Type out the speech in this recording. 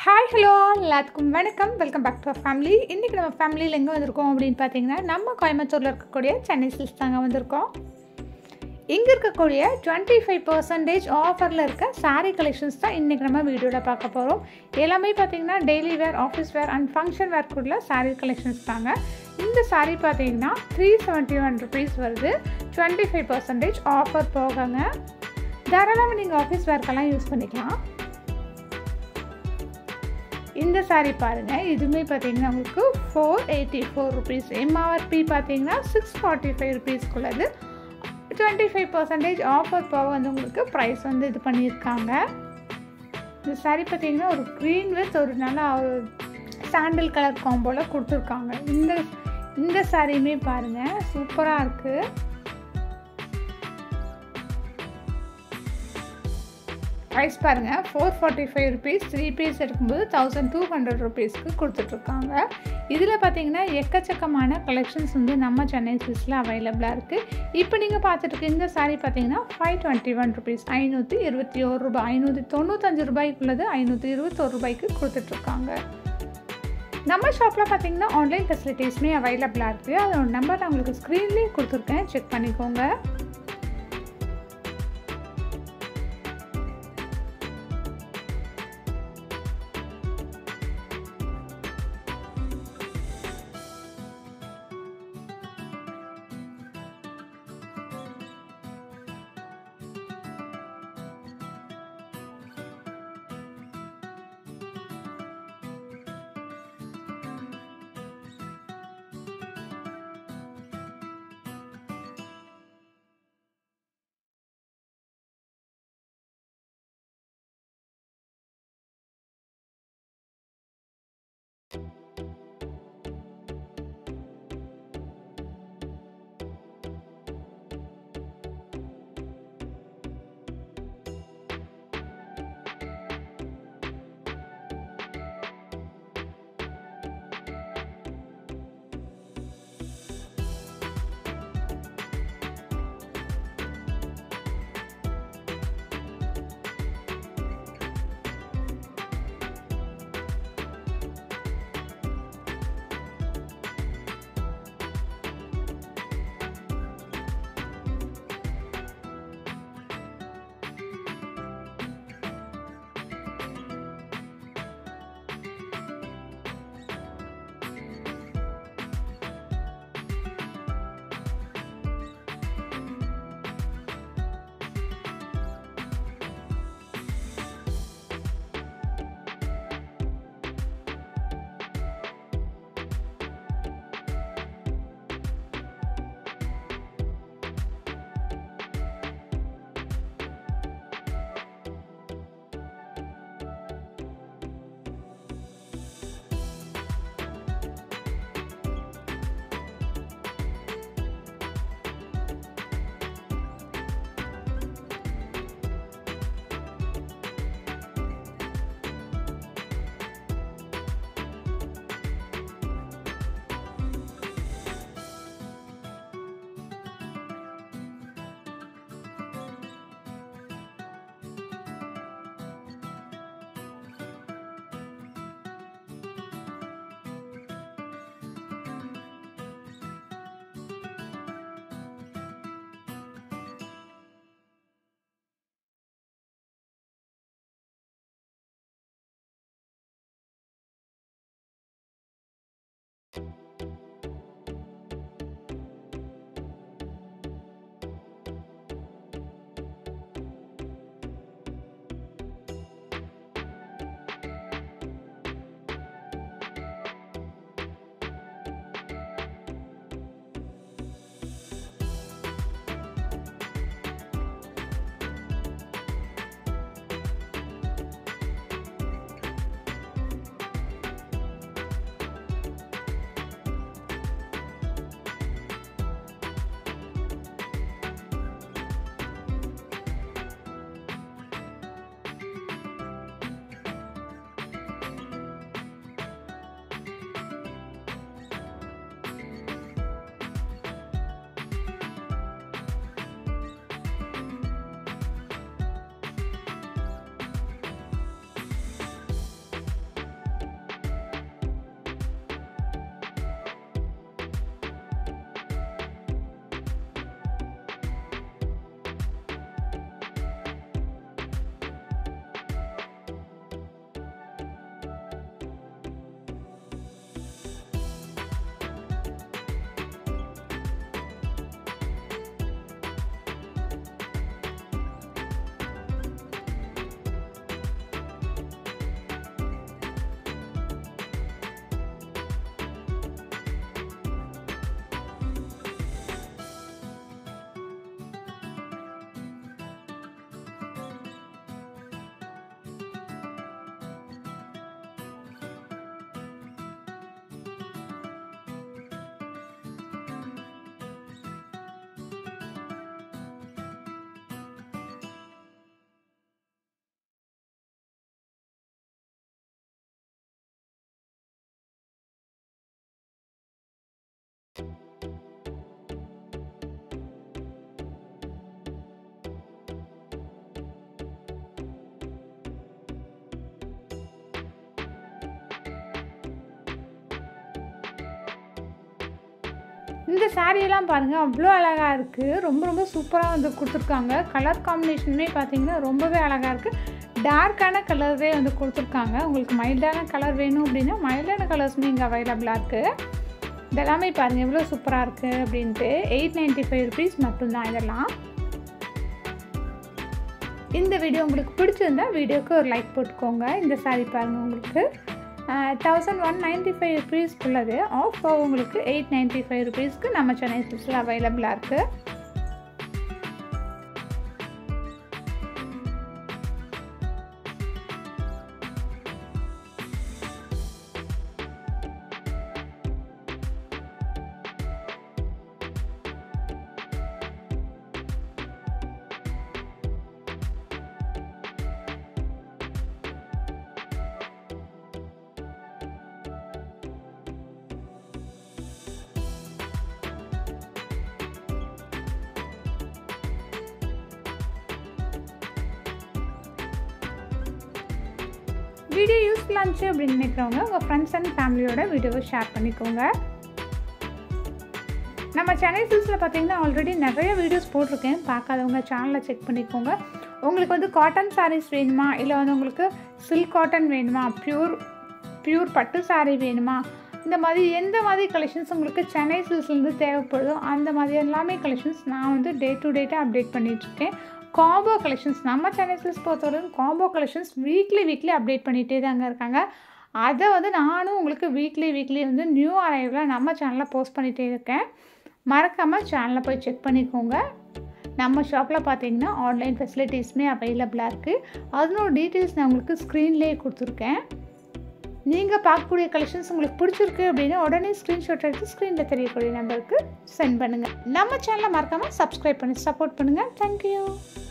hi hello எல்லாத்துக்கும் வணக்கம் welcome back to family இன்றைக்கி நம்ம ஃபேமிலியில் எங்கே வந்திருக்கோம் அப்படின்னு பார்த்தீங்கன்னா நம்ம கோயம்புத்தூரில் இருக்கக்கூடிய சென்னை சில்ஸ் தாங்க வந்திருக்கோம் இங்கே இருக்கக்கூடிய டுவெண்ட்டி ஃபைவ் பர்சன்டேஜ் ஆஃபரில் இருக்க saree கலெக்ஷன்ஸ் தான் இன்றைக்கி நம்ம வீடியோவில் பார்க்க போகிறோம் எல்லாமே பார்த்தீங்கன்னா daily wear office wear and function வேர்க்குள்ள saree கலெக்ஷன்ஸ் தாங்க இந்த saree பார்த்தீங்கன்னா த்ரீ செவன்ட்டி ஒன் ருபீஸ் வருது டுவெண்ட்டி ஃபைவ் பர்சன்டேஜ் ஆஃபர் போகங்க தாராளமாக நீங்கள் ஆஃபீஸ் வேர்க்கெல்லாம் யூஸ் பண்ணிக்கலாம் இந்த saree பாருங்கள் இதுவுமே பார்த்தீங்கன்னா உங்களுக்கு four eighty four rupees MRP பார்த்தீங்கன்னா சிக்ஸ் ஃபார்ட்டி ஃபைவ் ருபீஸ்க்குள்ளது டுவெண்ட்டி ஃபைவ் பர்சன்டேஜ் ஆஃபர் போக வந்து உங்களுக்கு ப்ரைஸ் வந்து இது பண்ணியிருக்காங்க இந்த saree பார்த்தீங்கன்னா ஒரு க்ரீன் வித் ஒரு நல்ல ஒரு சாண்டில் கலர் காம்போவில் கொடுத்துருக்காங்க இந்த இந்த சாரியுமே பாருங்கள் சூப்பராக இருக்குது ப்ரைஸ் பாருங்கள் four forty five rupees three piece எடுக்கும்போது தௌசண்ட் டூ ஹண்ட்ரட் ருபீஸ்க்கு கொடுத்துட்ருக்காங்க இதில் பார்த்தீங்கன்னா எக்கச்சக்கமான கலெக்ஷன்ஸ் வந்து நம்ம சென்னை சில்ஸில் அவைலபிளாக இருக்குது இப்போ நீங்கள் பார்த்துட்டு இருக்க இந்த saree பார்த்தீங்கன்னா ஃபைவ் டுவெண்ட்டி ஒன் ருபீஸ் ஐநூற்றி இருபத்தி ஒரு ரூபாய் ஐநூற்றி தொண்ணூத்தஞ்சு ரூபாய்க்குள்ளது ஐநூற்றி இருபத்தொரு ரூபாய்க்கு கொடுத்துட்ருக்காங்க நம்ம ஷாப்பில் பார்த்தீங்கன்னா ஆன்லைன் ஃபெசிலிட்டிஸுமே அவைலபிளாக இருக்குது அதோட நம்பர் நான் உங்களுக்கு ஸ்க்ரீன்லேயே கொடுத்துருக்கேன் செக் பண்ணிக்கோங்க இந்த சாரியெல்லாம் பாருங்கள் அவ்வளோ அழகாக இருக்குது ரொம்ப ரொம்ப சூப்பராக வந்து கொடுத்துருக்காங்க கலர் காம்பினேஷனுமே பார்த்தீங்கன்னா ரொம்பவே அழகாக இருக்குது டார்க்கான கலர்ஸே வந்து கொடுத்துருக்காங்க உங்களுக்கு மைல்டான கலர் வேணும் அப்படின்னா மைல்டான கலர்ஸுமே இங்கே அவைலபிளாக இருக்குது இதெல்லாமே பாருங்கள் எவ்வளோ சூப்பராக இருக்குது அப்படின்ட்டு எயிட் நைன்ட்டி ஃபைவ் ருபீஸ் மட்டும்தான் இதெல்லாம் இந்த வீடியோ உங்களுக்கு பிடிச்சிருந்தா வீடியோக்கு ஒரு லைக் போட்டுக்கோங்க இந்த சாரீ பாருங்கள் உங்களுக்கு thousand one ninety five rupees உள்ளது ஆஃப் உங்களுக்கு எயிட் நைன்ட்டி ஃபைவ் ருபீஸ்க்கு நம்ம சென்னை சில்ஸில் அவைலபிளாக இருக்குது வீடியோ யூஸ்ஃபுல்லாக இருந்துச்சு அப்படின்னு நினைக்கிறவங்க உங்கள் ஃப்ரெண்ட்ஸ் அண்ட் ஃபேமிலியோட வீடியோவை ஷேர் பண்ணிக்கோங்க நம்ம சென்னை சில்ஸில் பார்த்தீங்கன்னா ஆல்ரெடி நிறைய வீடியோஸ் போட்டிருக்கேன் பார்க்காதவங்க சேனலை செக் பண்ணிக்கோங்க உங்களுக்கு வந்து காட்டன் சாரீஸ் வேணுமா இல்லை வந்து உங்களுக்கு சில்க் காட்டன் வேணுமா ப்யூர் ப்யூர் பட்டு சாரீ வேணுமா இந்த மாதிரி எந்த மாதிரி கலெக்ஷன்ஸ் உங்களுக்கு சென்னை சில்ஸ்லேருந்து தேவைப்படுதோ அந்த மாதிரி எல்லாமே கலெக்ஷன்ஸ் நான் வந்து டே டு டேட்டாக அப்டேட் பண்ணிகிட்ருக்கேன் காம்போ கலெக்ஷன்ஸ் நம்ம சென்னை சில்ஸ் பொறுத்தவரைக்கும் combo collections weekly weekly update பண்ணிகிட்டே தாங்க இருக்காங்க அதை வந்து நானும் உங்களுக்கு வீக்லி வீக்லி வந்து நியூ அரைவில் நம்ம சேனலில் போஸ்ட் பண்ணிகிட்டே இருக்கேன் மறக்காமல் சேனலை போய் செக் பண்ணிக்கோங்க நம்ம ஷாப்பில் பார்த்தீங்கன்னா ஆன்லைன் ஃபெசிலிட்டிஸுமே அவைலபிளாக இருக்குது அதனோட டீட்டெயில்ஸ் நான் உங்களுக்கு ஸ்க்ரீன்லேயே கொடுத்துருக்கேன் நீங்கள் பார்க்கக்கூடிய கலெக்ஷன்ஸ் உங்களுக்கு பிடிச்சிருக்கு அப்படின்னா உடனே ஸ்க்ரீன்ஷாட் எடுத்து ஸ்க்ரீனில் தெரியக்கூடிய நம்பருக்கு சென்ட் பண்ணுங்கள் நம்ம சேனலை மறக்காமல் சப்ஸ்கிரைப் பண்ணி சப்போர்ட் பண்ணுங்கள் தேங்க்யூ